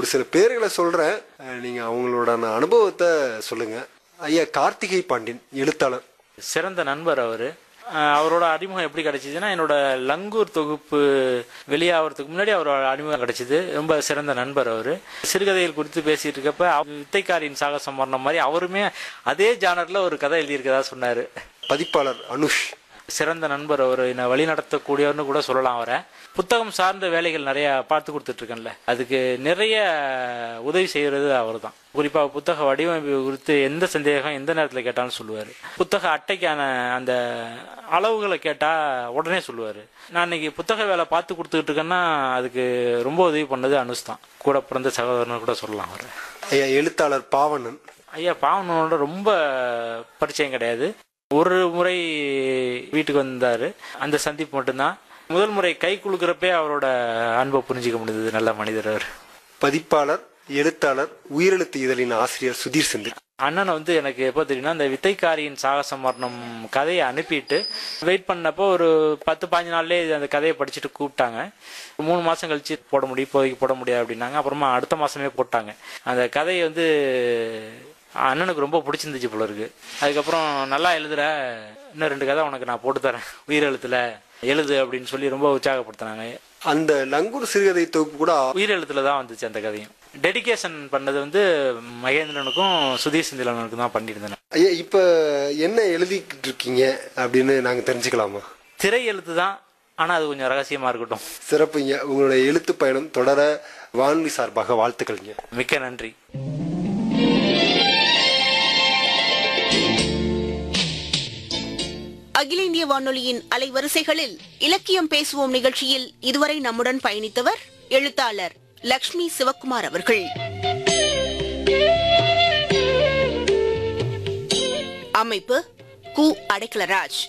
ஒரு சில பேர்களை சொல்றேன் அஹ், நீங்க அவங்களோட அனுபவத்தை சொல்லுங்க ஐயா கார்த்திகை பாண்டியன் எழுத்தாளர் சிறந்த நண்பர் அவர் அவரோட அறிமுகம் எப்படி கிடைச்சிதுன்னா என்னோட லங்கூர் தொகுப்பு வெளியாகிறதுக்கு முன்னாடி அவரோட அறிமுகம் கிடைச்சிது ரொம்ப சிறந்த நண்பர் அவர் சிறுகதைகள் குறித்து பேசிட்டு இருக்கப்ப அவ- வித்தைக்காரியின் சாகசம் வர்ணம் மாதிரி அவருமே அதே ஜானர்ல ஒரு கதை எழுதியிருக்கதா சொன்னாரு பதிப்பாளர் அனுஷ் சிறந்த நண்பர் அவர் என்னை வழி நடத்தக்கூடியவர்னு கூட சொல்லலாம் அவரை புத்தகம் சார்ந்த வேலைகள் நிறைய பார்த்து கொடுத்துட்டு இருக்கேன்ல அதுக்கு நிறைய உதவி செய்யறது அவர் தான் குறிப்பாக புத்தக வடிவமைப்பு குறித்து எந்த சந்தேகம் எந்த நேரத்தில் கேட்டாலும் சொல்லுவார் புத்தக அட்டைக்கான அந்த அளவுகளை கேட்டால் உடனே சொல்லுவார் நான் இன்னைக்கு புத்தக வேலை பார்த்து கொடுத்துக்கிட்டு இருக்கேன்னா அதுக்கு ரொம்ப உதவி பண்ணது அனுஷ் தான் கூட பிறந்த சகோதரன்னு கூட சொல்லலாம் அவர் ஐயா எழுத்தாளர் பாவணன் ஐயா பாவனோட ரொம்ப பரிச்சயம் கிடையாது ஒரு முறை வீட்டுக்கு வந்தாரு அந்த சந்திப்பு மட்டும்தான் முதல் முறை கை குலுக்கிறப்பே அவரோட அன்பை புரிஞ்சிக்க முடியுது நல்ல மனிதர் அவர் பதிப்பாளர் எழுத்தாளர் உயிரெழுத்து இதழின் ஆசிரியர் சுதீர் செந்தில் அண்ணனை வந்து எனக்கு எப்போ தெரியும்னா இந்த வித்தைக்காரியின் சாகச மரணம் கதையை அனுப்பிட்டு வெயிட் பண்ணப்போ ஒரு பத்து பாஞ்சு நாள்லயே அந்த கதையை படிச்சுட்டு கூப்பிட்டாங்க மூணு மாசம் கழிச்சு போட முடியும் இப்போதைக்கு போட முடியாது அப்படின்னாங்க அப்புறமா அடுத்த மாசமே போட்டாங்க அந்த கதையை வந்து அண்ணனுக்கு ரொம்ப பிடிச்சிருந்துச்சு போல இருக்கு அதுக்கப்புறம் நல்லா எழுதுற இன்னும் ரெண்டு கதை உனக்கு நான் போட்டு தரேன் உயிரெழுத்துல எழுது அப்படின்னு சொல்லி ரொம்ப உற்சாகப்படுத்தினாங்க அந்த லங்கூர் சிறுகதை தொகுப்பு கூட உயிரெழுத்துல தான் வந்துச்சு அந்த கதையும் டெடிகேஷன் பண்ணது வந்து மகேந்திரனுக்கும் சுதீர் செந்திலனுக்கும் தான் பண்ணியிருந்தேன் ஐயா இப்ப என்ன எழுதிக்கிட்டு இருக்கீங்க அப்படின்னு நாங்க தெரிஞ்சுக்கலாமா திரை எழுத்து தான் ஆனா அது கொஞ்சம் ரகசியமா இருக்கட்டும் சிறப்புங்க உங்களுடைய எழுத்து பயணம் தொடர வானொலி சார்பாக வாழ்த்துக்கள்ங்க மிக்க நன்றி அகில இந்திய வானொலியின் அலைவரிசைகளில் இலக்கியம் பேசுவோம் நிகழ்ச்சியில் இதுவரை நம்முடன் பயணித்தவர் எழுத்தாளர் லக்ஷ்மி சிவக்குமார் அவர்கள் அமைப்பு கு அடைக்கலராஜ்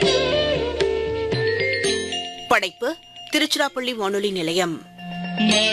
படைப்பு திருச்சிராப்பள்ளி வானொலி நிலையம்